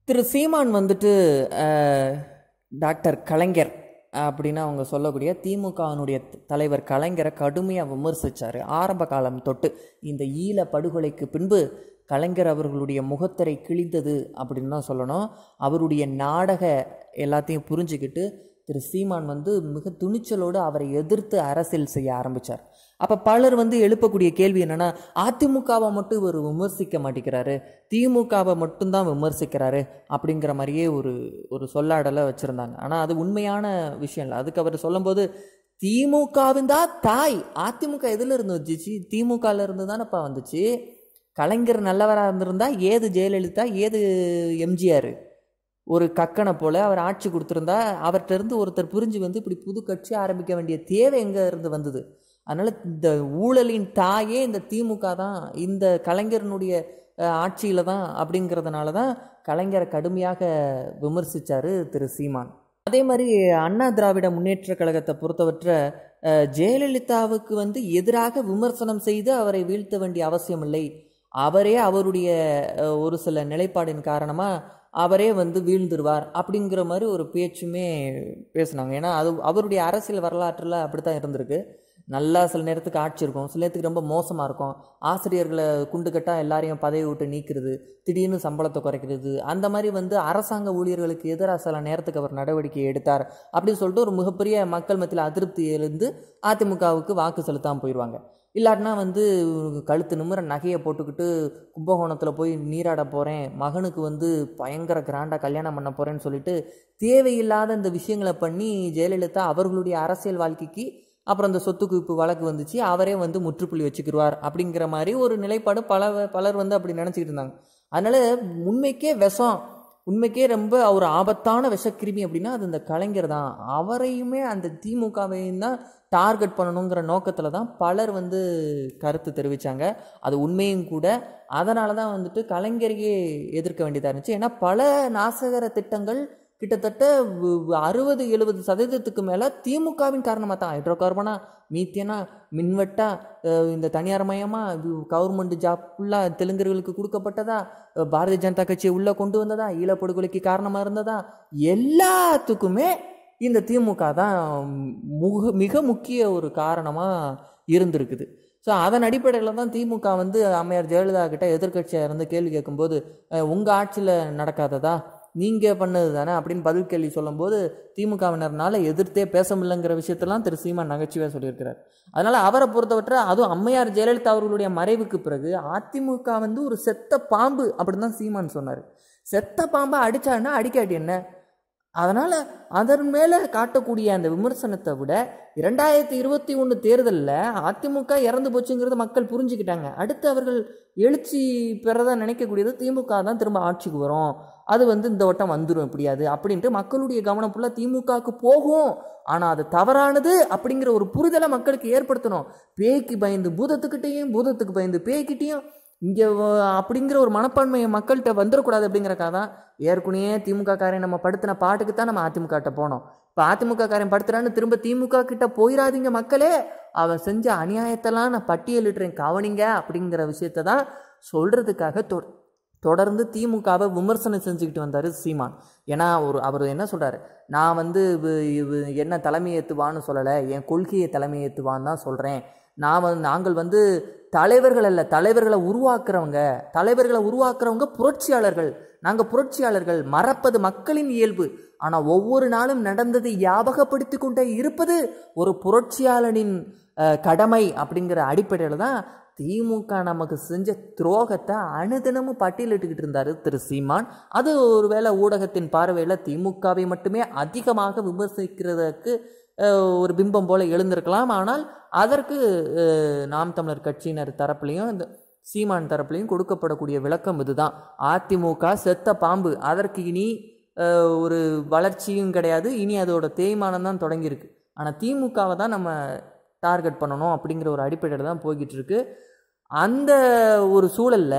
திரு சீமான் வந்துட்டு அஹ், டாக்டர் கலைஞர் அப்படின்னு அவங்க சொல்லக்கூடிய திமுகவினுடைய தலைவர் கலைஞரை கடுமையாக விமர்சித்தார் ஆரம்ப காலம் தொட்டு இந்த ஈழ படுகொலைக்கு பின்பு கலைஞர் அவர்களுடைய முகத்திரை கிழிந்தது அப்படின்னு தான் சொல்லணும் அவருடைய நாடக எல்லாத்தையும் புரிஞ்சுக்கிட்டு திரு சீமான் வந்து மிக துணிச்சலோடு அவரை எதிர்த்து அரசியல் செய்ய ஆரம்பித்தார் அப்போ பலர் வந்து எழுப்பக்கூடிய கேள்வி என்னென்னா அதிமுகவை மட்டும் இவர் விமர்சிக்க மாட்டேங்கிறாரு திமுகவை மட்டும்தான் விமர்சிக்கிறாரு அப்படிங்கிற மாதிரியே ஒரு ஒரு சொல்லாடலை வச்சுருந்தாங்க ஆனால் அது உண்மையான விஷயம் இல்லை அதுக்கு அவர் சொல்லும்போது திமுகவின் தான் தாய் அதிமுக எதில் இருந்து வந்துச்சு திமுகல இருந்து தானேப்பா வந்துச்சு கலைஞர் நல்லவராக இருந்திருந்தா ஏது ஜெயலலிதா ஏது எம்ஜிஆர் ஒரு கக்கனை போல அவர் ஆட்சி கொடுத்துருந்தா அவர்கிட்ட இருந்து ஒருத்தர் புரிஞ்சு வந்து இப்படி புது கட்சி ஆரம்பிக்க வேண்டிய தேவை எங்கே இருந்து வந்தது அதனால் இந்த ஊழலின் தாயே இந்த திமுக தான் இந்த கலைஞரனுடைய ஆட்சியில் தான் அப்படிங்கிறதுனால தான் கலைஞரை கடுமையாக விமர்சித்தார் திரு சீமான் அதே மாதிரி அண்ணா திராவிட முன்னேற்ற கழகத்தை பொறுத்தவற்றை அஹ், ஜெயலலிதாவுக்கு வந்து எதிராக விமர்சனம் செய்து அவரை வீழ்த்த வேண்டிய அவசியமில்லை அவரே அவருடைய அஹ், ஒரு சில நிலைப்பாடின் காரணமாக அவரே வந்து வீழ்ந்துருவார் அப்படிங்கிற மாதிரி ஒரு பேச்சுமே பேசுனாங்க ஏன்னா அது அவருடைய அரசியல் வரலாற்றில் அப்படி தான் இருந்திருக்கு நல்லா சில நேரத்துக்கு ஆட்சி இருக்கும் சில நேரத்துக்கு ரொம்ப மோசமாக இருக்கும் ஆசிரியர்களை குண்டு கட்டாக எல்லாரையும் பதவி விட்டு நீக்கிறது திடீர்னு சம்பளத்தை குறைக்கிறது அந்த மாதிரி வந்து அரசாங்க ஊழியர்களுக்கு எதிராக சில நேரத்துக்கு அவர் நடவடிக்கை எடுத்தார் அப்படின்னு சொல்லிட்டு ஒரு மிகப்பெரிய மக்கள் மத்தியில் அதிருப்தி எழுந்து அதிமுகவுக்கு வாக்கு செலுத்தாமல் போயிடுவாங்க இல்லாட்டினா வந்து கழுத்து நிமிர நகையை போட்டுக்கிட்டு கும்பகோணத்தில் போய் நீராட போகிறேன் மகனுக்கு வந்து பயங்கர கிராண்டாக கல்யாணம் பண்ண போகிறேன்னு சொல்லிட்டு தேவையில்லாத இந்த விஷயங்களை பண்ணி ஜெயலலிதா அவர்களுடைய அரசியல் வாழ்க்கைக்கு அப்புறம் இந்த சொத்து குவிப்பு வழக்கு வந்துச்சு அவரே வந்து முற்றுப்புள்ளி வச்சுக்கிடுவார் அப்படிங்கிற மாதிரி ஒரு நிலைப்பாடு பல பலர் வந்து அப்படி நினச்சிக்கிட்டு இருந்தாங்க அதனால் உண்மைக்கே விஷம் உண்மைக்கே ரொம்ப ஒரு ஆபத்தான விஷக்கிருமி அப்படின்னா அது இந்த கலைஞர் தான் அவரையுமே அந்த திமுகவையும் தான் டார்கெட் பண்ணணுங்கிற நோக்கத்தில் தான் பலர் வந்து கருத்து தெரிவித்தாங்க அது உண்மையும் கூட அதனால தான் வந்துட்டு கலைஞரையே எதிர்க்க வேண்டியதாக இருந்துச்சு ஏன்னா பல நாசகர திட்டங்கள் கிட்டத்தட்ட அறுபது எழுபது சதவீதத்துக்கு மேலே திமுகவின் காரணமாக தான் ஹைட்ரோ கார்பனா மீத்தியனா மின்வெட்டா அஹ் இந்த தனியார் மயமாக கவர்மெண்ட் ஜாப் ஃபுல்லாக தெலுங்கர்களுக்கு கொடுக்கப்பட்டதா அஹ் பாரதிய ஜனதா கட்சியை உள்ளே கொண்டு வந்ததா ஈழப்படுகொலைக்கு காரணமாக இருந்ததா எல்லாத்துக்குமே இந்த திமுக தான் முக மிக முக்கிய ஒரு காரணமாக இருந்திருக்குது ஸோ அதன் அடிப்படையில் தான் திமுக வந்து அம்மையார் ஜெயலலிதா கிட்ட எதிர்க்கட்சியாக இருந்து கேள்வி கேட்கும்போது உங்கள் ஆட்சியில் நடக்காததா நீங்கள் பண்ணது தானே அப்படின்னு பதில் கேள்வி சொல்லும்போது திமுகவினர்னால எதிர்த்தே பேச முடியலங்கிற விஷயத்தெல்லாம் திரு சீமான் நகைச்சுவையாக சொல்லியிருக்கிறார் அதனால் அவரை பொறுத்தவரை அதுவும் அம்மையார் ஜெயலலிதா அவர்களுடைய மறைவுக்கு பிறகு அதிமுக வந்து ஒரு செத்த பாம்பு அப்படின்னு தான் சீமான் சொன்னார் செத்த பாம்பை அடித்தான்னா அடிக்காட்டி என்ன அதனால் அதன் மேலே காட்டக்கூடிய அந்த விமர்சனத்தை விட இரண்டாயிரத்தி இருபத்தி ஒன்று தேர்தலில் அதிமுக இறந்து போச்சுங்கிறத மக்கள் புரிஞ்சுக்கிட்டாங்க அடுத்து அவர்கள் எழுச்சி பெறதான் நினைக்கக்கூடியது திமுக தான் திரும்ப ஆட்சிக்கு வரும் அது வந்து இந்த வட்டம் வந்துடும் எப்படியாது அப்படின்ட்டு மக்களுடைய கவனம் ஃபுல்லாக திமுகவுக்கு போகும் ஆனால் அது தவறானது அப்படிங்கிற ஒரு புரிதலை மக்களுக்கு ஏற்படுத்தணும் பேய்க்கு பயந்து பூதத்துக்கிட்டேயும் பூதத்துக்கு பயந்து பேய்கிட்டேயும் இங்கே அப்படிங்கிற ஒரு மனப்பான்மையை மக்கள்கிட்ட வந்துடக்கூடாது அப்படிங்கிறக்காக தான் ஏற்கனவே திமுக காரன் நம்ம படுத்தின பாட்டுக்கு தான் நம்ம அதிமுக கிட்ட போனோம் இப்போ அதிமுக காரன் படுத்துறான்னு திரும்ப திமுக கிட்ட போயிடாதீங்க மக்களே அவன் செஞ்ச அநியாயத்தெல்லாம் நான் பட்டியலிட்டுறேன் கவனிங்க அப்படிங்கிற விஷயத்த தான் சொல்கிறதுக்காக தொ தொடர்ந்து திமுகவை விமர்சனம் செஞ்சுக்கிட்டு வந்தார் சீமான் ஏன்னா ஒரு அவர் என்ன சொல்கிறாரு நான் வந்து இவ- இவ- என்ன தலைமை ஏற்றுவான்னு சொல்லலை என் கொள்கையை தலைமை ஏற்றுவான்னு தான் சொல்கிறேன் நான் வந்து நாங்கள் வந்து தலைவர்கள் அல்ல தலைவர்களை உருவாக்குறவங்க தலைவர்களை உருவாக்குறவங்க புரட்சியாளர்கள் நாங்கள் புரட்சியாளர்கள் மறப்பது மக்களின் இயல்பு ஆனால் ஒவ்வொரு நாளும் நடந்ததை ஞாபகப்படுத்தி கொண்டே இருப்பது ஒரு புரட்சியாளனின் அஹ், கடமை அப்படிங்கிற அடிப்படையில் தான் திமுக நமக்கு செஞ்ச துரோகத்தை அனுதினமும் பட்டியலிட்டுக்கிட்டு இருந்தார் திரு சீமான் அது ஒருவேளை ஊடகத்தின் பார்வையில் திமுகவை மட்டுமே அதிகமாக விமர்சிக்கிறதுக்கு அஹ், ஒரு பிம்பம் போல எழுந்திருக்கலாம் ஆனால் அதற்கு அஹ், நாம் தமிழர் கட்சியினர் தரப்புலையும் இந்த சீமான் தரப்புலையும் கொடுக்கப்படக்கூடிய விளக்கம் இதுதான் அதிமுக செத்த பாம்பு அதற்கு இனி அஹ், ஒரு வளர்ச்சியும் கிடையாது இனி அதோட தேய்மானம் தான் தொடங்கியிருக்கு ஆனால் திமுகவை தான் நம்ம டார்கெட் பண்ணணும் அப்படிங்கிற ஒரு அடிப்படையில் தான் போய்கிட்டு இருக்கு அந்த ஒரு சூழலில்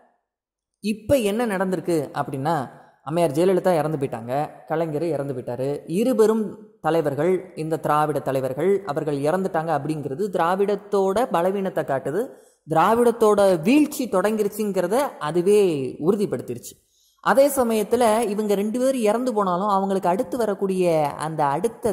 இப்போ என்ன நடந்திருக்கு அப்படின்னா அம்மையார் ஜெயலலிதா இறந்து போயிட்டாங்க கலைஞர் இறந்து போயிட்டாரு இருபெரும் தலைவர்கள் இந்த திராவிட தலைவர்கள் அவர்கள் இறந்துட்டாங்க அப்படிங்கிறது திராவிடத்தோட பலவீனத்தை காட்டுது திராவிடத்தோட வீழ்ச்சி தொடங்கிருச்சுங்கிறத அதுவே உறுதிப்படுத்திருச்சு அதே சமயத்தில் இவங்க ரெண்டு பேரும் இறந்து போனாலும் அவங்களுக்கு அடுத்து வரக்கூடிய அந்த அடுத்த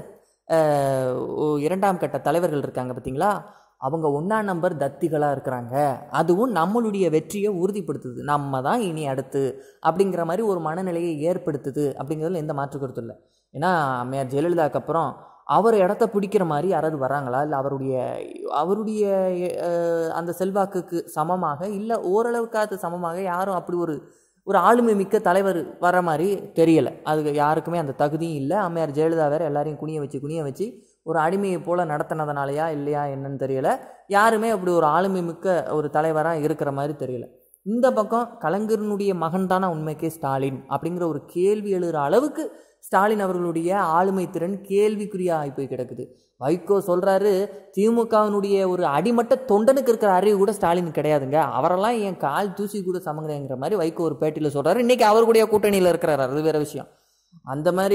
அஹ், ஓ- இரண்டாம் கட்ட தலைவர்கள் இருக்காங்க பார்த்தீங்களா அவங்க ஒன்றாம் நம்பர் தத்திகளாக இருக்கிறாங்க அதுவும் நம்மளுடைய வெற்றியை உறுதிப்படுத்துது நம்ம தான் இனி அடுத்து அப்படிங்கிற மாதிரி ஒரு மனநிலையை ஏற்படுத்துது அப்படிங்கிறதுல எந்த மாற்று கருத்தும் இல்லை ஏன்னா அம்மையார் ஜெயலலிதாக்கு அப்புறம் அவர் இடத்த பிடிக்கிற மாதிரி யாராவது வராங்களா இல்லை அவருடைய அவருடைய அஹ், அந்த செல்வாக்குக்கு சமமாக இல்லை ஓரளவுக்காவது சமமாக யாரும் அப்படி ஒரு ஒரு ஆளுமை மிக்க தலைவர் வர மாதிரி தெரியலை அது யாருக்குமே அந்த தகுதியும் இல்லை அம்மையார் ஜெயலலிதா வேற எல்லாரையும் குனிய வச்சு குனிய வச்சு ஒரு அடிமையை போல நடத்தினதுனாலயா இல்லையா என்னன்னு தெரியல யாருமே அப்படி ஒரு ஆளுமை மிக்க ஒரு தலைவராக இருக்கிற மாதிரி தெரியல இந்த பக்கம் கலைஞரனுடைய மகன் தானே உண்மைக்கே ஸ்டாலின் அப்படிங்கிற ஒரு கேள்வி எழுகிற அளவுக்கு ஸ்டாலின் அவர்களுடைய ஆளுமை திறன் கேள்விக்குறியாகி போய் கிடக்குது வைகோ சொல்றாரு திமுகவினுடைய ஒரு அடிமட்ட தொண்டனுக்கு இருக்கிற அறிவு கூட ஸ்டாலின் கிடையாதுங்க அவரெல்லாம் என் கால் தூசி கூட சமங்குறேங்கிற மாதிரி வைகோ ஒரு பேட்டியில் சொல்றாரு இன்னைக்கு அவர் கூடய கூட்டணியில் இருக்கிறாரு அது வேற விஷயம் அந்த மாதிரி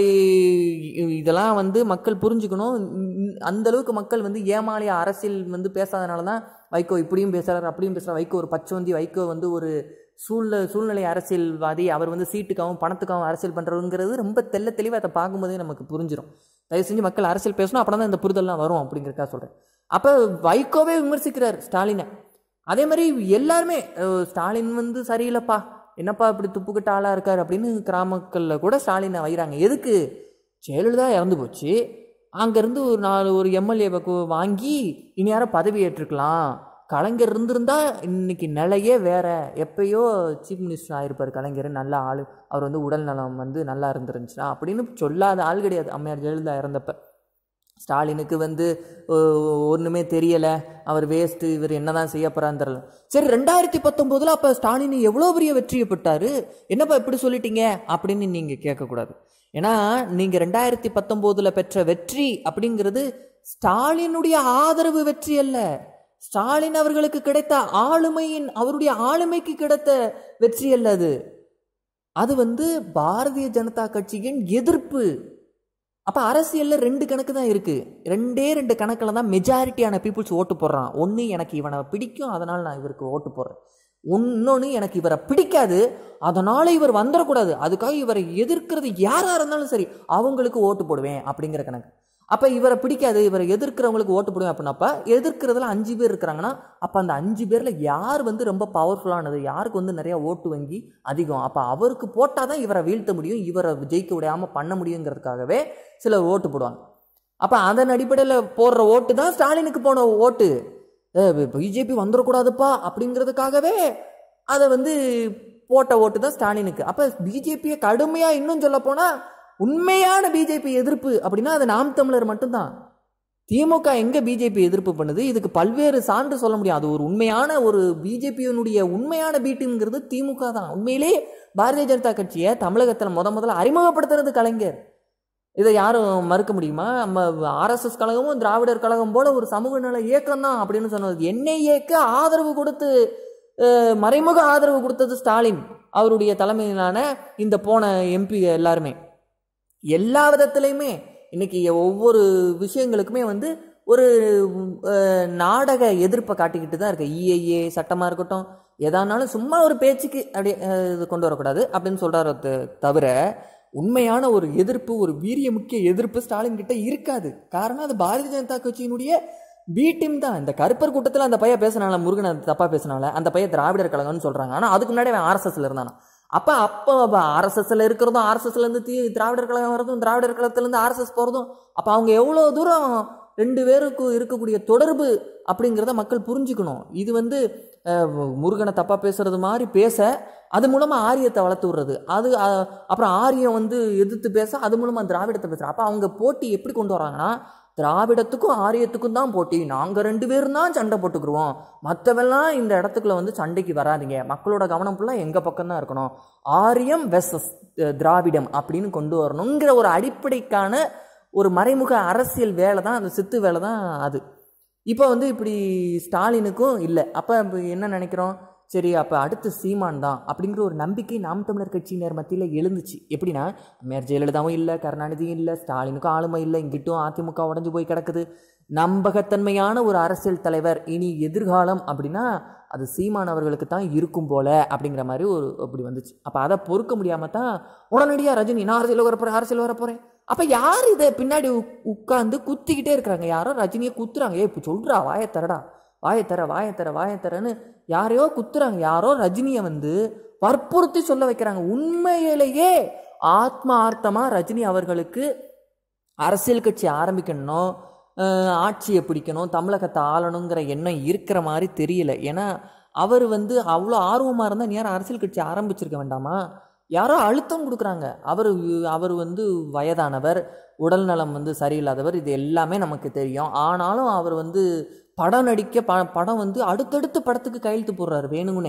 இ- இதெல்லாம் வந்து மக்கள் புரிஞ்சுக்கணும் இ- அந்த அளவுக்கு மக்கள் வந்து ஏமாளிய அரசியல் வந்து பேசாதனால தான் வைகோ இப்படியும் பேசுறாரு அப்படியும் பேசுறாரு வைகோ ஒரு பச்சோந்தி வைகோ வந்து ஒரு சூழ்நிலை சூழ்நிலை அரசியல்வாதி அவர் வந்து சீட்டுக்காகவும் பணத்துக்காகவும் அரசியல் பண்ணுறதுங்கிறது ரொம்ப தெள்ள தெளிவாக அதை பார்க்கும்போதே நமக்கு புரிஞ்சிடும் தயவு செஞ்சு மக்கள் அரசியல் பேசணும் அப்போ தான் இந்த புரிதல்லாம் வரும் அப்படிங்கிறக்கா சொல்கிறேன் அப்போ வைகோவே விமர்சிக்கிறார் ஸ்டாலினை அதே மாதிரி எல்லாருமே அஹ், ஸ்டாலின் வந்து சரியில்லைப்பா என்னப்பா இப்படி துப்புக்கிட்ட ஆளாக இருக்கார் அப்படின்னு கிராமங்களில் கூட ஸ்டாலினை வைகிறாங்க எதுக்கு ஜெயலலிதா இறந்து போச்சு அங்கேருந்து ஒரு நாலு ஒரு எம்எல்ஏவை வாங்கி இனி யாரும் பதவி ஏற்றுக்கலாம் கலைஞர் இருந்திருந்தா இன்னைக்கு நிலையே வேற எப்பயோ சீஃப் மினிஸ்டர் ஆயிருப்பார் கலைஞர் நல்ல ஆள் அவர் வந்து உடல் நலம் வந்து நல்லா இருந்துருந்துச்சுன்னா அப்படின்னு சொல்லாத ஆள் கிடையாது அம்மையார் ஜெயலலிதா இறந்தப்ப ஸ்டாலினுக்கு வந்து ஒ- ஒண்ணுமே தெரியல அவர் வேஸ்ட்டு இவர் என்னதான் செய்ய போறான்னு தெரியல சரி ரெண்டாயிரத்தி பத்தொம்போதுல அப்ப ஸ்டாலின் எவ்வளோ பெரிய வெற்றியை பெற்றாரு என்னப்பா இப்படி சொல்லிட்டீங்க அப்படின்னு நீங்க கேட்கக்கூடாது ஏன்னா நீங்க ரெண்டாயிரத்தி பத்தொம்போதுல பெற்ற வெற்றி அப்படிங்கிறது ஸ்டாலினுடைய ஆதரவு வெற்றி அல்ல ஸ்டாலின் அவர்களுக்கு கிடைத்த ஆளுமையின் அவருடைய ஆளுமைக்கு கிடைத்த வெற்றி அல்ல அது அது வந்து பாரதிய ஜனதா கட்சியின் எதிர்ப்பு அப்போ அரசியலில் ரெண்டு கணக்கு தான் இருக்குது ரெண்டே ரெண்டு கணக்கில் தான் மெஜாரிட்டியான பீப்புள்ஸ் ஓட்டு போடுறான் ஒன்று எனக்கு இவனை பிடிக்கும் அதனால் நான் இவருக்கு ஓட்டு போடுறேன் இன்னொன்று எனக்கு இவரை பிடிக்காது அதனால் இவர் வந்துடக்கூடாது அதுக்காக இவரை எதிர்க்கிறது யாராக இருந்தாலும் சரி அவங்களுக்கு ஓட்டு போடுவேன் அப்படிங்கிற கணக்கு அப்போ இவரை பிடிக்காது இவரை எதிர்க்கிறவங்களுக்கு ஓட்டு போடுவேன் அப்படின்னாப்ப எதிர்க்கிறதுல அஞ்சு பேர் இருக்கிறாங்கன்னா அப்போ அந்த அஞ்சு பேரில் யார் வந்து ரொம்ப பவர்ஃபுல்லானது யாருக்கு வந்து நிறைய ஓட்டு வங்கி அதிகம் அப்போ அவருக்கு போட்டால் தான் இவரை வீழ்த்த முடியும் இவரை ஜெயிக்க விடாமல் பண்ண முடியுங்கிறதுக்காகவே சிலர் ஓட்டு போடுவாங்க அப்போ அதன் அடிப்படையில் போடுற ஓட்டு தான் ஸ்டாலினுக்கு போன ஓட்டு பிஜேபி வந்துடக்கூடாதுப்பா அப்படிங்கிறதுக்காகவே அதை வந்து போட்ட ஓட்டு தான் ஸ்டாலினுக்கு அப்போ பிஜேபியை கடுமையாக இன்னும் சொல்ல போனால் உண்மையான பிஜேபி எதிர்ப்பு அப்படின்னா அது நாம் தமிழர் மட்டும்தான் திமுக எங்க பிஜேபி எதிர்ப்பு பண்ணுது இதுக்கு பல்வேறு சான்று சொல்ல முடியும் அது ஒரு உண்மையான ஒரு பிஜேபியினுடைய உண்மையான பீட்டுங்கிறது திமுக தான் உண்மையிலே பாரதிய ஜனதா கட்சியை தமிழகத்தில் முத முதல்ல அறிமுகப்படுத்துறது கலைஞர் இதை யாரும் மறுக்க முடியுமா நம்ம ஆர்எஸ்எஸ் கழகமும் திராவிடர் கழகம் போல ஒரு சமூக நல இயக்கம் தான் அப்படின்னு சொன்னது என்ஐஏக்கு ஆதரவு கொடுத்து அஹ், மறைமுக ஆதரவு கொடுத்தது ஸ்டாலின் அவருடைய தலைமையிலான இந்த போன எம்பி எல்லாருமே எல்லா விதத்துலையுமே இன்னைக்கு ஒவ்வொரு விஷயங்களுக்குமே வந்து ஒரு அஹ், நாடக எதிர்ப்பை காட்டிக்கிட்டு தான் இருக்கு இஐஏ சட்டமாக இருக்கட்டும் எதானாலும் சும்மா ஒரு பேச்சுக்கு அப்படியே அஹ், இது கொண்டு வரக்கூடாது அப்படின்னு சொல்கிறார தவிர உண்மையான ஒரு எதிர்ப்பு ஒரு வீரிய முக்கிய எதிர்ப்பு ஸ்டாலின் கிட்ட இருக்காது காரணம் அது பாரதிய ஜனதா கட்சியினுடைய பி டீம் தான் இந்த கருப்பர் கூட்டத்தில் அந்த பையன் பேசினால முருகன் அது தப்பாக பேசினால அந்த பையன் திராவிடர் கழகம்னு சொல்கிறாங்க ஆனால் அதுக்கு முன்னாடி அவன் ஆர்எஸ்எஸ்ல இருந்தானா அப்போ அப்போ ஆர்எஸ்எஸ்ல இருக்கிறதும் ஆர்எஸ்எஸ்ல இருந்து தி திராவிடர் கழகம் வரதும் திராவிடர் கழகத்துலேருந்து ஆர்எஸ்எஸ் போகிறதும் அப்போ அவங்க எவ்வளோ தூரம் ரெண்டு பேருக்கும் இருக்கக்கூடிய தொடர்பு அப்படிங்கிறத மக்கள் புரிஞ்சுக்கணும் இது வந்து அஹ், முருகனை தப்பாக பேசுறது மாதிரி பேச அது மூலமாக ஆரியத்தை வளர்த்து விடுறது அது அஹ், அப்புறம் ஆரியம் வந்து எதிர்த்து பேச அது மூலமாக திராவிடத்தை பேசுகிற அப்போ அவங்க போட்டி எப்படி கொண்டு வராங்கன்னா திராவிடத்துக்கும் ஆரியத்துக்கும் தான் போட்டி நாங்கள் ரெண்டு பேரும் தான் சண்டை போட்டுக்குருவோம் மற்றவெல்லாம் இந்த இடத்துக்குள்ள வந்து சண்டைக்கு வராதீங்க மக்களோட கவனம் ஃபுல்லாக எங்கள் பக்கம் தான் இருக்கணும் ஆரியம் வெர்சஸ் திராவிடம் அப்படின்னு கொண்டு வரணுங்கிற ஒரு அடிப்படைக்கான ஒரு மறைமுக அரசியல் வேலை தான் அந்த சித்து வேலை தான் அது இப்போ வந்து இப்படி ஸ்டாலினுக்கும் இல்லை அப்போ என்ன நினைக்கிறோம் சரி அப்போ அடுத்து சீமான் தான் அப்படிங்கிற ஒரு நம்பிக்கை நாம் தமிழர் கட்சியினர் மத்தியில் எழுந்துச்சு எப்படின்னா அம்மையார் ஜெயலலிதாவும் இல்லை கருணாநிதியும் இல்லை ஸ்டாலினுக்கும் ஆளுமை இல்லை இங்கிட்டும் அதிமுக உடஞ்சு போய் கிடக்குது நம்பகத்தன்மையான ஒரு அரசியல் தலைவர் இனி எதிர்காலம் அப்படின்னா அது சீமான் அவர்களுக்கு தான் இருக்கும் போல அப்படிங்கிற மாதிரி ஒரு அப்படி வந்துச்சு அப்போ அதை பொறுக்க முடியாமல் தான் உடனடியாக ரஜினி நான் அரசியல் வரப்போகிறேன் அரசியல் வரப்போகிறேன் அப்போ யார் இதை பின்னாடி உட்காந்து குத்திக்கிட்டே இருக்கிறாங்க யாரோ ரஜினியை குத்துறாங்க ஏ இப்போ சொல்கிறா வாயை தரடா வாயத்தர வாயத்தர வாயத்தரன்னு யாரையோ குத்துறாங்க யாரோ ரஜினியை வந்து வற்புறுத்தி சொல்ல வைக்கிறாங்க உண்மையிலேயே ஆத்மார்த்தமாக ரஜினி அவர்களுக்கு அரசியல் கட்சி ஆரம்பிக்கணும் அஹ், ஆட்சியை பிடிக்கணும் தமிழகத்தை ஆளணுங்கிற எண்ணம் இருக்கிற மாதிரி தெரியல ஏன்னா அவர் வந்து அவ்வளோ ஆர்வமாக இருந்தால் நீ யாரும் அரசியல் கட்சி ஆரம்பிச்சிருக்க வேண்டாமா யாரோ அழுத்தம் கொடுக்குறாங்க அவர் அவர் வந்து வயதானவர் உடல் நலம் வந்து சரியில்லாதவர் இது எல்லாமே நமக்கு தெரியும் ஆனாலும் அவர் வந்து படம் நடிக்க ப படம் வந்து அடுத்தடுத்து படத்துக்கு கையெழுத்து போடுறாரு வேணுங்கனே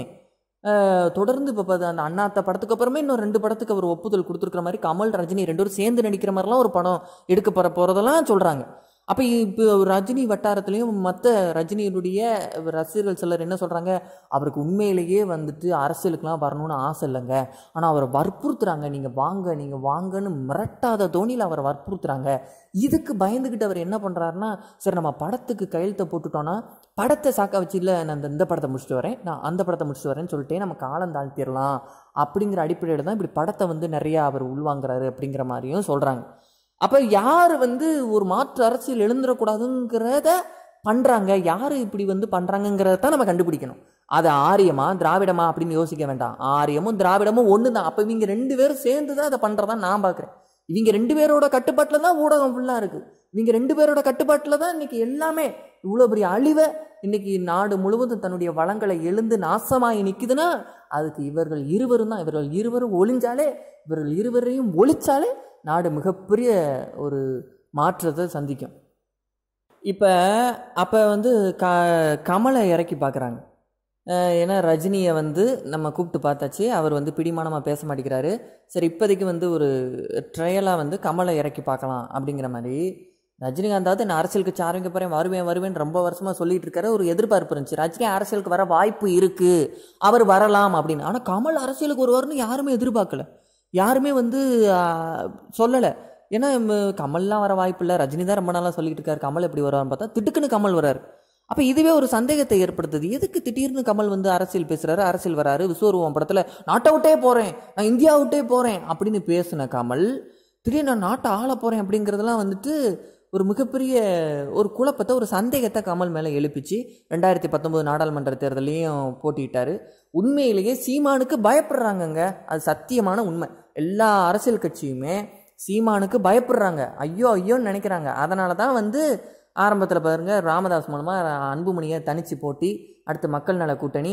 அஹ் தொடர்ந்து இப்போ அந்த அண்ணாத்த படத்துக்கு அப்புறமே இன்னும் ரெண்டு படத்துக்கு அவர் ஒப்புதல் கொடுத்துருக்குற மாதிரி கமல் ரஜினி ரெண்டு பேரும் சேர்ந்து நடிக்கிற மாதிரிலாம் ஒரு படம் எடுக்க போகிற போகிறதெல்லாம் சொல்கிறாங்க அப்போ இப்போ ரஜினி வட்டாரத்துலேயும் மற்ற ரஜினியினுடைய ரசிகர்கள் சிலர் என்ன சொல்கிறாங்க அவருக்கு உண்மையிலேயே வந்துட்டு அரசியலுக்குலாம் வரணும்னு ஆசை இல்லைங்க ஆனால் அவரை வற்புறுத்துறாங்க நீங்கள் வாங்க நீங்கள் வாங்கன்னு மிரட்டாத தோணியில் அவரை வற்புறுத்துறாங்க இதுக்கு பயந்துக்கிட்டு அவர் என்ன பண்ணுறாருன்னா சரி நம்ம படத்துக்கு கையெழுத்தை போட்டுட்டோன்னா படத்தை சாக்க வச்சு இல்லை நான் இந்த- இந்த படத்தை முடிச்சுட்டு வரேன் நான் அந்த படத்தை முடிச்சுட்டு வரேன்னு சொல்லிட்டு நம்ம காலம் தாழ்த்திடலாம் அப்படிங்கிற அடிப்படையில் தான் இப்படி படத்தை வந்து நிறையா அவர் உள்வாங்குறாரு அப்படிங்கிற மாதிரியும் சொல்கிறாங்க அப்போ யார் வந்து ஒரு மாற்று அரசியல் எழுந்துடக்கூடாதுங்கிறத பண்ணுறாங்க யார் இப்படி வந்து பண்ணுறாங்கங்கிறத தான் நம்ம கண்டுபிடிக்கணும் அது ஆரியமா திராவிடமா அப்படின்னு யோசிக்க வேண்டாம் ஆரியமும் திராவிடமும் ஒன்று தான் அப்போ இவங்க ரெண்டு பேரும் சேர்ந்து தான் அதை பண்ணுறதா நான் பார்க்குறேன் இவங்க ரெண்டு பேரோட கட்டுப்பாட்டில் தான் ஊடகம் ஃபுல்லாக இருக்குது இவங்க ரெண்டு பேரோட கட்டுப்பாட்டில் தான் இன்னைக்கு எல்லாமே இவ்வளோ பெரிய அழிவை இன்னைக்கு நாடு முழுவதும் தன்னுடைய வளங்களை எழுந்து நாசமாகி நிற்குதுன்னா அதுக்கு இவர்கள் இருவரும் தான் இவர்கள் இருவரும் ஒளிஞ்சாலே இவர்கள் இருவரையும் ஒழிச்சாலே நாடு மிகப்பெரிய ஒரு மாற்றத்தை சந்திக்கும் இப்போ அப்போ வந்து க கமலை இறக்கி பார்க்குறாங்க ஏன்னா ரஜினியை வந்து நம்ம கூப்பிட்டு பார்த்தாச்சு அவர் வந்து பிடிமானமாக பேச மாட்டேங்கிறாரு சரி இப்போதைக்கு வந்து ஒரு ட்ரையலாக வந்து கமலை இறக்கி பார்க்கலாம் அப்படிங்கிற மாதிரி ரஜினிகாந்தாவது நான் அரசியல் கட்சி ஆரம்பிக்க போகிறேன் வருவேன் வருவேன் ரொம்ப வருஷமாக சொல்லிட்டு இருக்காரு ஒரு எதிர்பார்ப்பு இருந்துச்சு ரஜினி அரசியலுக்கு வர வாய்ப்பு இருக்குது அவர் வரலாம் அப்படின்னு ஆனால் கமல் அரசியலுக்கு வருவார்னு யாருமே எதிர்பார்க்கல யாருமே வந்து சொல்லலை ஏன்னா ம், கமல்லாம் வர வாய்ப்பு இல்லை ரஜினி தான் ரொம்ப நாளாக சொல்லிட்டு இருக்காரு கமல் எப்படி வருவார்னு பார்த்தா திட்டுக்குன்னு கமல் வராரு அப்போ இதுவே ஒரு சந்தேகத்தை ஏற்படுத்துது எதுக்கு திடீர்னு கமல் வந்து அரசியல் பேசுகிறாரு அரசியல் வராரு விஸ்வரூபம் படத்தில் நாட்டை விட்டே போகிறேன் நான் இந்தியா விட்டே போகிறேன் அப்படின்னு பேசின கமல் திடீர்னு நான் நாட்டை ஆள போகிறேன் அப்படிங்கிறதெல்லாம் வந்துட்டு ஒரு மிகப்பெரிய ஒரு குழப்பத்தை ஒரு சந்தேகத்தை கமல் மேலே எழுப்பிச்சு ரெண்டாயிரத்தி பத்தொம்போது நாடாளுமன்ற தேர்தலையும் போட்டியிட்டாரு உண்மையிலேயே சீமானுக்கு பயப்படுறாங்கங்க அது சத்தியமான உண்மை எல்லா அரசியல் கட்சியுமே சீமானுக்கு பயப்படுறாங்க ஐயோ ஐயோன்னு நினைக்கிறாங்க அதனால தான் வந்து ஆரம்பத்தில் பாருங்க ராமதாஸ் மூலமாக அன்புமணியை தனிச்சு போட்டி அடுத்து மக்கள் நல கூட்டணி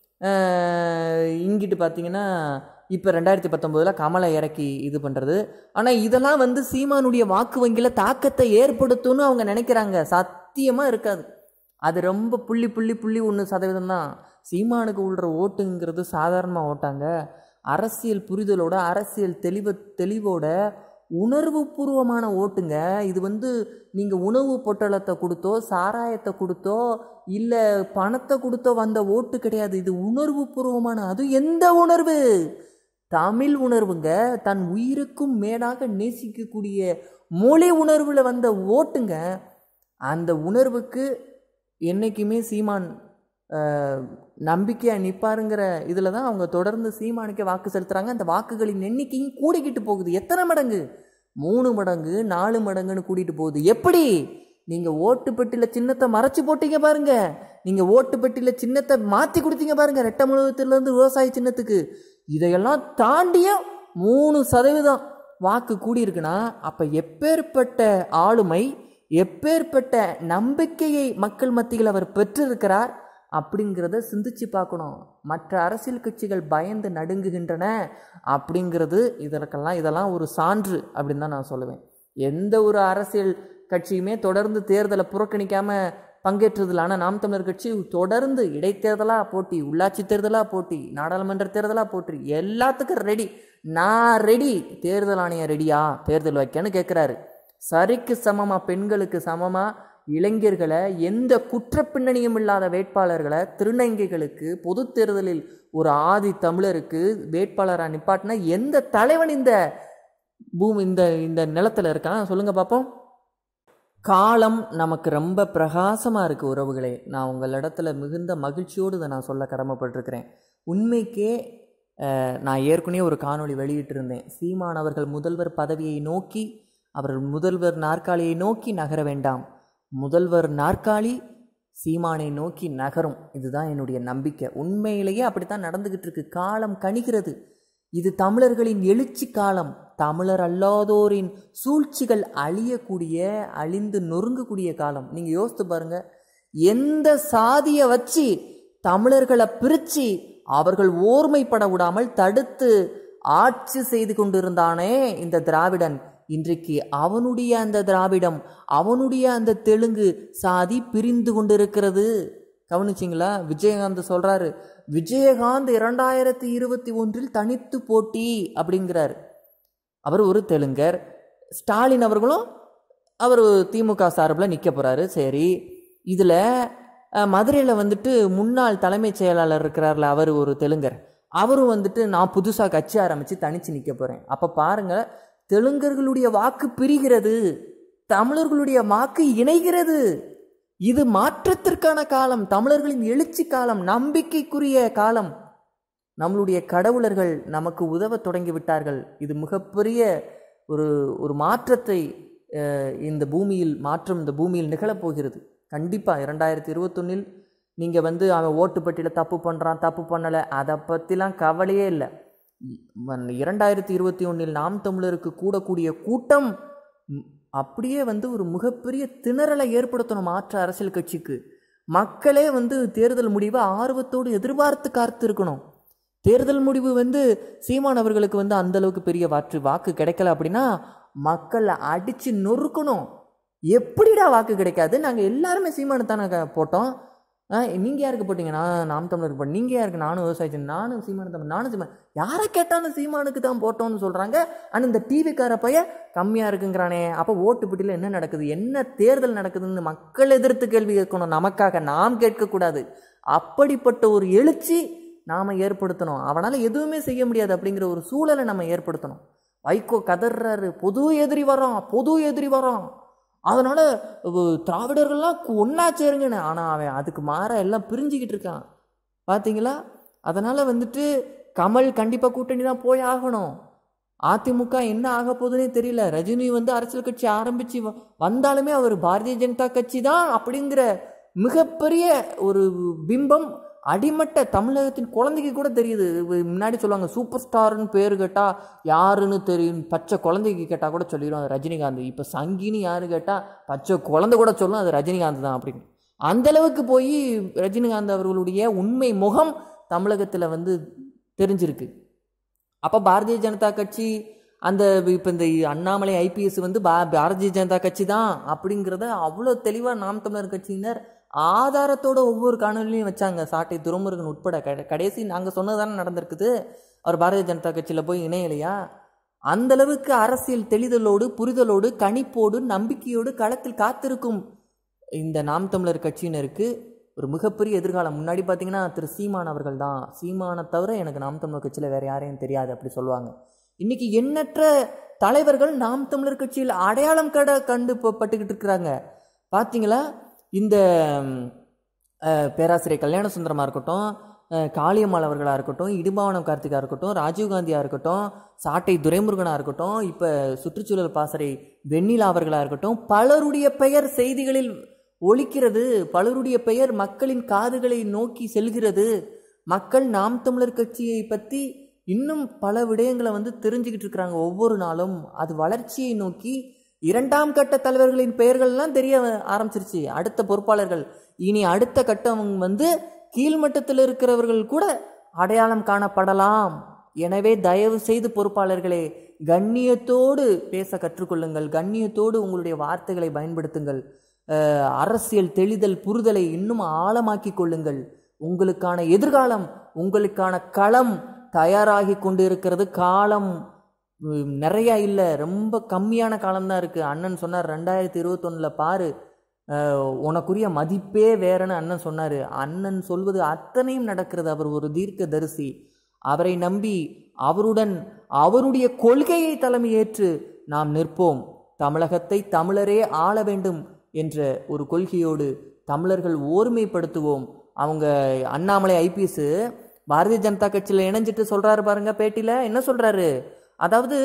அஹ் இங்கிட்டு பார்த்தீங்கன்னா இப்போ ரெண்டாயிரத்தி பத்தொம்போதில் கமலை இறக்கி இது பண்ணுறது ஆனால் இதெல்லாம் வந்து சீமானுடைய வாக்கு வங்கியில் தாக்கத்தை ஏற்படுத்தும்னு அவங்க நினைக்கிறாங்க சத்தியமாக இருக்காது அது ரொம்ப புள்ளி புள்ளி புள்ளி ஒன்று சதவீதம் தான் சீமானுக்கு உள்ள ஓட்டுங்கிறது சாதாரணமாக ஓட்டாங்க அரசியல் புரிதலோட அரசியல் தெளிவு தெளிவோட உணர்வுபூர்வமான ஓட்டுங்க இது வந்து நீங்கள் உணவு பொட்டலத்தை கொடுத்தோ சாராயத்தை கொடுத்தோ இல்லை பணத்தை கொடுத்தோ வந்த ஓட்டு கிடையாது இது உணர்வுபூர்வமான அது எந்த உணர்வு தமிழ் உணர்வுங்க தன் உயிருக்கும் மேலாக நேசிக்கக்கூடிய மொழி உணர்வில் வந்த ஓட்டுங்க அந்த உணர்வுக்கு என்றைக்குமே சீமான் நம்பிக்கையாக நிற்பாருங்கிற இதில் தான் அவங்க தொடர்ந்து சீமானுக்கே வாக்கு செலுத்துகிறாங்க அந்த வாக்குகளின் எண்ணிக்கையும் கூடிக்கிட்டு போகுது எத்தனை மடங்கு மூணு மடங்கு நாலு மடங்குன்னு கூட்டிகிட்டு போகுது எப்படி நீங்கள் ஓட்டு பெட்டியில் சின்னத்தை மறைச்சு போட்டீங்க பாருங்க நீங்கள் ஓட்டு பெட்டியில் சின்னத்தை மாற்றி கொடுத்தீங்க பாருங்க ரெட்டை முழுவத்திலேருந்து விவசாய சின்னத்துக்கு இதையெல்லாம் தாண்டிய மூணு சதவீதம் வாக்கு கூடியிருக்குன்னா அப்போ எப்பேற்பட்ட ஆளுமை எப்பேற்பட்ட நம்பிக்கையை மக்கள் மத்தியில் அவர் பெற்றிருக்கிறார் அப்படிங்கிறத சிந்திச்சு பார்க்கணும் மற்ற அரசியல் கட்சிகள் பயந்து நடுங்குகின்றன அப்படிங்கிறது இதற்கெல்லாம் இதெல்லாம் ஒரு சான்று அப்படின்னு தான் நான் சொல்லுவேன் எந்த ஒரு அரசியல் கட்சியுமே தொடர்ந்து தேர்தலை புறக்கணிக்காம பங்கேற்றதில்ல ஆனால் நாம் தமிழர் கட்சி தொடர்ந்து இடைத்தேர்தலாக போட்டி உள்ளாட்சி தேர்தலாக போட்டி நாடாளுமன்ற தேர்தலாக போட்டி எல்லாத்துக்கும் ரெடி நான் ரெடி தேர்தல் ஆணையம் ரெடியா தேர்தல் வைக்கன்னு கேட்குறாரு சரிக்கு சமமாக பெண்களுக்கு சமமாக இளைஞர்களை எந்த குற்ற பின்னணியும் இல்லாத வேட்பாளர்களை திருநங்கைகளுக்கு பொது தேர்தலில் ஒரு ஆதி தமிழருக்கு வேட்பாளராக நிப்பாட்டினா எந்த தலைவன் இந்த பூமி இந்த இந்த நிலத்தில் இருக்கான் சொல்லுங்க பார்ப்போம் காலம் நமக்கு ரொம்ப பிரகாசமாக இருக்குது உறவுகளே நான் உங்களிடத்துல மிகுந்த மகிழ்ச்சியோடு இதை நான் சொல்ல கடமைப்பட்டிருக்கிறேன் உண்மைக்கே அஹ், நான் ஏற்கனவே ஒரு காணொளி வெளியிட்டிருந்தேன் சீமான் அவர்கள் முதல்வர் பதவியை நோக்கி அவர்கள் முதல்வர் நாற்காலியை நோக்கி நகர வேண்டாம் முதல்வர் நாற்காலி சீமானை நோக்கி நகரும் இதுதான் என்னுடைய நம்பிக்கை உண்மையிலேயே அப்படித்தான் நடந்துகிட்டு இருக்கு காலம் கணிகிறது இது தமிழர்களின் எழுச்சி காலம் தமிழர் அல்லாதோரின் சூழ்ச்சிகள் அழியக்கூடிய அழிந்து நொறுங்கக்கூடிய காலம் நீங்க யோசித்து பாருங்க எந்த சாதியை வச்சு தமிழர்களை பிரிச்சு அவர்கள் ஓர்மைப்பட விடாமல் தடுத்து ஆட்சி செய்து கொண்டிருந்தானே இந்த திராவிடன் இன்றைக்கு அவனுடைய அந்த திராவிடம் அவனுடைய அந்த தெலுங்கு சாதி பிரிந்து கொண்டிருக்கிறது கவனிச்சிங்களா விஜயகாந்த் சொல்றாரு விஜயகாந்த் இரண்டாயிரத்தி இருபத்தி ஒன்றில் தனித்து போட்டி அப்படிங்கிறார் அவர் ஒரு தெலுங்கர் ஸ்டாலின் அவர்களும் அவர் திமுக சார்பில் நிற்க போகிறாரு சரி இதில் மதுரையில் வந்துட்டு முன்னாள் தலைமைச் செயலாளர் இருக்கிறார்ல அவர் ஒரு தெலுங்கர் அவரும் வந்துட்டு நான் புதுசாக கட்சி ஆரம்பித்து தனித்து நிற்க போகிறேன் அப்போ பாருங்க தெலுங்கர்களுடைய வாக்கு பிரிகிறது தமிழர்களுடைய வாக்கு இணைகிறது இது மாற்றத்திற்கான காலம் தமிழர்களின் எழுச்சி காலம் நம்பிக்கைக்குரிய காலம் நம்மளுடைய கடவுளர்கள் நமக்கு உதவ தொடங்கி விட்டார்கள் இது மிகப்பெரிய ஒரு ஒரு மாற்றத்தை அஹ், இந்த பூமியில் மாற்றம் இந்த பூமியில் நிகழப்போகிறது கண்டிப்பாக இரண்டாயிரத்தி இருபத்தொன்னில் நீங்கள் வந்து அவன் ஓட்டுப்பட்டியில் தப்பு பண்ணுறான் தப்பு பண்ணலை அதை பற்றிலாம் கவலையே இல்லை இரண்டாயிரத்தி இருபத்தி ஒன்றில் நாம் தமிழருக்கு கூடக்கூடிய கூட்டம் ம், அப்படியே வந்து ஒரு மிகப்பெரிய திணறலை ஏற்படுத்தணும் மாற்று அரசியல் கட்சிக்கு மக்களே வந்து தேர்தல் முடிவை ஆர்வத்தோடு எதிர்பார்த்து காத்து இருக்கணும் தேர்தல் முடிவு வந்து சீமான் அவர்களுக்கு வந்து அந்த அளவுக்கு பெரிய வாற்று வாக்கு கிடைக்கல அப்படின்னா மக்களை அடிச்சு நொறுக்கணும் எப்படிடா வாக்கு கிடைக்காது நாங்கள் எல்லாருமே சீமானு தானே க- போட்டோம் நீங்கள் யாருக்கு போட்டீங்க நான் நாம் தமிழருக்கு போட்டேன் நீங்கள் யாருக்கு நானும் விவசாயி நானும் சீமானு தமிழ் நானும் சீமான் யாரை கேட்டாலும் சீமானுக்கு தான் போட்டோம்னு சொல்கிறாங்க ஆனால் இந்த டிவிக்கார பையன் கம்மியாக இருக்குங்கிறானே அப்போ ஓட்டு பெட்டியில் என்ன நடக்குது என்ன தேர்தல் நடக்குதுன்னு மக்கள் எதிர்த்து கேள்வி கேட்கணும் நமக்காக நாம் கேட்கக்கூடாது அப்படிப்பட்ட ஒரு எழுச்சி நாம் ஏற்படுத்தணும் அவனால் எதுவுமே செய்ய முடியாது அப்படிங்கிற ஒரு சூழலை நம்ம ஏற்படுத்தணும் வைகோ கதறாரு பொது எதிரி வரான் பொது எதிரி வரான் அதனால உ- திராவிடர்கள்லாம் ஒன்றா சேருங்கன்னு ஆனால் அவன் அதுக்கு மாற எல்லாம் பிரிஞ்சுக்கிட்டு இருக்கான் பார்த்தீங்களா அதனால் வந்துட்டு கமல் கண்டிப்பாக கூட்டணி தான் போய் ஆகணும் அதிமுக என்ன ஆக போகுதுன்னே தெரியல ரஜினி வந்து அரசியல் கட்சி ஆரம்பித்து வந்தாலுமே அவர் பாரதிய ஜனதா கட்சி தான் அப்படிங்கிற மிகப்பெரிய ஒரு பிம்பம் அடிமட்ட தமிழகத்தின் குழந்தைக்கு கூட தெரியுது இது முன்னாடி சொல்லுவாங்க சூப்பர் ஸ்டார்னு பேர் கேட்டால் யாருன்னு தெரியும் பச்சை குழந்தைக்கு கேட்டால் கூட சொல்லிடும் அது ரஜினிகாந்த் இப்போ சங்கின்னு யாரு கேட்டால் பச்சை குழந்தை கூட சொல்லும் அது ரஜினிகாந்த் தான் அப்படின்னு அந்த அளவுக்கு போய் ரஜினிகாந்த் அவர்களுடைய உண்மை முகம் தமிழகத்தில் வந்து தெரிஞ்சிருக்கு அப்போ பாரதிய ஜனதா கட்சி அந்த இப்போ இந்த அண்ணாமலை ஐபிஎஸ் வந்து பா பாரதிய ஜனதா கட்சி தான் அப்படிங்கிறத அவ்வளோ தெளிவாக நாம் தமிழர் கட்சியினர் ஆதாரத்தோட ஒவ்வொரு காணொலியும் வச்சாங்க சாட்டை துரைமுருகன் உட்பட கட- கடைசி நாங்கள் சொன்னதானே நடந்திருக்குது அவர் பாரதிய ஜனதா கட்சியில் போய் இணையலையா அந்த அளவுக்கு அரசியல் தெளிதலோடு புரிதலோடு கணிப்போடு நம்பிக்கையோடு களத்தில் காத்திருக்கும் இந்த நாம் தமிழர் கட்சியினருக்கு ஒரு மிகப்பெரிய எதிர்காலம் முன்னாடி பார்த்தீங்கன்னா திரு சீமான் அவர்கள் தான் சீமானை தவிர எனக்கு நாம் தமிழர் கட்சியில் வேற யாரையும் தெரியாது அப்படி சொல்லுவாங்க இன்னைக்கு எண்ணற்ற தலைவர்கள் நாம் தமிழர் கட்சியில் அடையாளம் கட கண்டு ப- பட்டுக்கிட்டு இருக்கிறாங்க பார்த்தீங்களா இந்த ம், அஹ், பேராசிரியர் கல்யாண சுந்தரமாக இருக்கட்டும் அஹ், காளியம்மாள் அவர்களாக இருக்கட்டும் இடும்பாவனம் கார்த்திகா இருக்கட்டும் ராஜீவ்காந்தியாக இருக்கட்டும் சாட்டை துரைமுருகனாக இருக்கட்டும் இப்போ சுற்றுச்சூழல் பாசறை வெண்ணிலா அவர்களாக இருக்கட்டும் பலருடைய பெயர் செய்திகளில் ஒலிக்கிறது பலருடைய பெயர் மக்களின் காதுகளை நோக்கி செல்கிறது மக்கள் நாம் தமிழர் கட்சியை பற்றி இன்னும் பல விடயங்களை வந்து தெரிஞ்சுக்கிட்டு இருக்கிறாங்க ஒவ்வொரு நாளும் அது வளர்ச்சியை நோக்கி இரண்டாம் கட்ட தலைவர்களின் பெயர்கள்லாம் தெரிய ஆரம்பிச்சிருச்சு அடுத்த பொறுப்பாளர்கள் இனி அடுத்த கட்டம் வந்து கீழ்மட்டத்தில் இருக்கிறவர்கள் கூட அடையாளம் காணப்படலாம் எனவே தயவு செய்து பொறுப்பாளர்களே கண்ணியத்தோடு பேச கற்றுக்கொள்ளுங்கள் கண்ணியத்தோடு உங்களுடைய வார்த்தைகளை பயன்படுத்துங்கள் அஹ், அரசியல் தெளிதல் புரிதலை இன்னும் ஆழமாக்கி கொள்ளுங்கள் உங்களுக்கான எதிர்காலம் உங்களுக்கான களம் தயாராகி கொண்டிருக்கிறது காலம் உம், நிறைய இல்லை ரொம்ப கம்மியான காலம்தான் இருக்குது அண்ணன் சொன்னார் ரெண்டாயிரத்தி இருபத்தொன்னில் பாரு அஹ், உனக்குரிய மதிப்பே வேறன்னு அண்ணன் சொன்னார் அண்ணன் சொல்வது அத்தனையும் நடக்கிறது அவர் ஒரு தீர்க்க தரிசி அவரை நம்பி அவருடன் அவருடைய கொள்கையை தலைமையேற்று நாம் நிற்போம் தமிழகத்தை தமிழரே ஆள வேண்டும் என்ற ஒரு கொள்கையோடு தமிழர்கள் ஓர்மைப்படுத்துவோம் அவங்க அண்ணாமலை ஐபிஎஸ் பாரதிய ஜனதா கட்சியில் இணைஞ்சிட்டு சொல்றாரு பாருங்க பேட்டியில என்ன சொல்றாரு அதாவது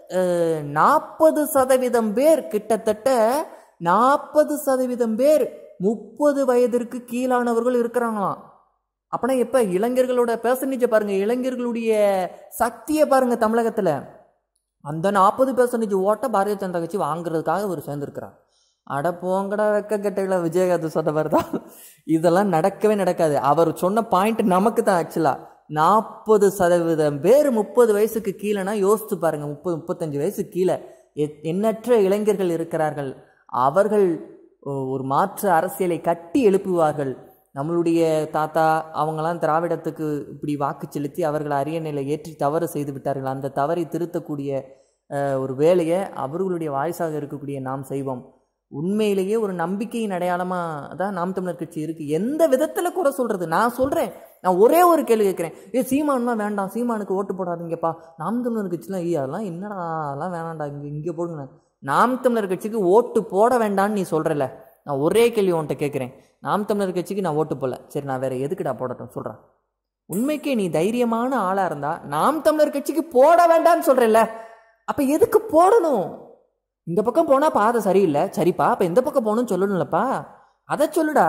நாற்பது சதவீதம் பேர் கிட்டத்தட்ட நாற்பது சதவீதம் பேர் முப்பது வயதிற்கு கீழானவர்கள் இருக்கிறாங்களாம் அப்பனா எப்ப இளைஞர்களோட பெர்சன்டேஜை பாருங்க இளைஞர்களுடைய சக்தியை பாருங்க தமிழகத்துல அந்த நாற்பது பெர்சன்டேஜ் ஓட்ட பாரதிய ஜனதா கட்சி வாங்குறதுக்காக அவர் சேர்ந்திருக்கிறார் அட போங்கடா வெக்க கட்டையில விஜயகாந்த் சொன்னவர் தான் இதெல்லாம் நடக்கவே நடக்காது அவர் சொன்ன பாயிண்ட் நமக்கு தான் ஆக்சுவலா நாற்பது சதவீதம் பேர் முப்பது வயசுக்கு கீழேனா யோசித்து பாருங்க முப்பது முப்பத்தஞ்சு வயசு கீழே எ- எண்ணற்ற இளைஞர்கள் இருக்கிறார்கள் அவர்கள் ஒ- ஒரு மாற்று அரசியலை கட்டி எழுப்புவார்கள் நம்மளுடைய தாத்தா அவங்களாம் திராவிடத்துக்கு இப்படி வாக்கு செலுத்தி அவர்கள் அரியணையில் ஏற்றி தவறு செய்து விட்டார்கள் அந்த தவறை திருத்தக்கூடிய அஹ், ஒரு வேலையை அவர்களுடைய வாரிசாக இருக்கக்கூடிய நாம் செய்வோம் உண்மையிலேயே ஒரு நம்பிக்கையின் அடையாளமாக தான் நாம் தமிழர் கட்சி இருக்குது எந்த விதத்தில் குறை சொல்கிறது நான் சொல்கிறேன் நான் ஒரே ஒரு கேள்வி கேட்குறேன் ஏ சீமான்லாம் வேண்டாம் சீமானுக்கு ஓட்டு போடாதீங்கப்பா நாம் தமிழர் கட்சிலாம் ஐயா அதெல்லாம் என்னடா அதெல்லாம் வேணாம்டா இங்கே இங்கே போடுங்க நாம் தமிழர் கட்சிக்கு ஓட்டு போட வேண்டாம்னு நீ சொல்கிறல நான் ஒரே கேள்வி உன்கிட்ட கேட்குறேன் நாம் தமிழர் கட்சிக்கு நான் ஓட்டு போடல சரி நான் வேற எதுக்குடா போடட்டும் சொல்கிறேன் உண்மைக்கே நீ தைரியமான ஆளாக இருந்தா நாம் தமிழர் கட்சிக்கு போட வேண்டாம்னு சொல்கிறல்ல அப்போ எதுக்கு போடணும் இந்த பக்கம் போனால் பாதை சரியில்லை சரிப்பா அப்போ எந்த பக்கம் போகணும்னு சொல்லணும்லப்பா அதை சொல்லுடா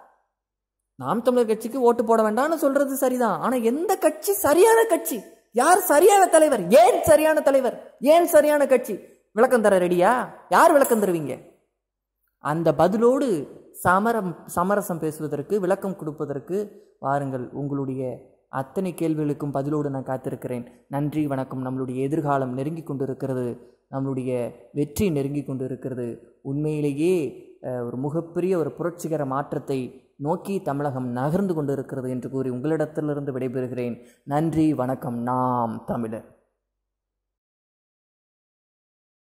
நாம் தமிழர் கட்சிக்கு ஓட்டு போட வேண்டாம்னு சொல்றது சரிதான் ஆனா எந்த கட்சி சரியான கட்சி யார் சரியான தலைவர் ஏன் சரியான தலைவர் ஏன் சரியான கட்சி விளக்கம் தர ரெடியா யார் விளக்கம் தருவீங்க அந்த பதிலோடு சமரம் சமரசம் பேசுவதற்கு விளக்கம் கொடுப்பதற்கு வாருங்கள் உங்களுடைய அத்தனை கேள்விகளுக்கும் பதிலோடு நான் காத்திருக்கிறேன் நன்றி வணக்கம் நம்மளுடைய எதிர்காலம் நெருங்கி கொண்டிருக்கிறது நம்மளுடைய வெற்றி நெருங்கி கொண்டிருக்கிறது உண்மையிலேயே அஹ், ஒரு மிகப்பெரிய ஒரு புரட்சிகர மாற்றத்தை நோக்கி தமிழகம் நகர்ந்து கொண்டிருக்கிறது என்று கூறி உங்களிடத்திலிருந்து விடைபெறுகிறேன் நன்றி வணக்கம் நாம் தமிழர்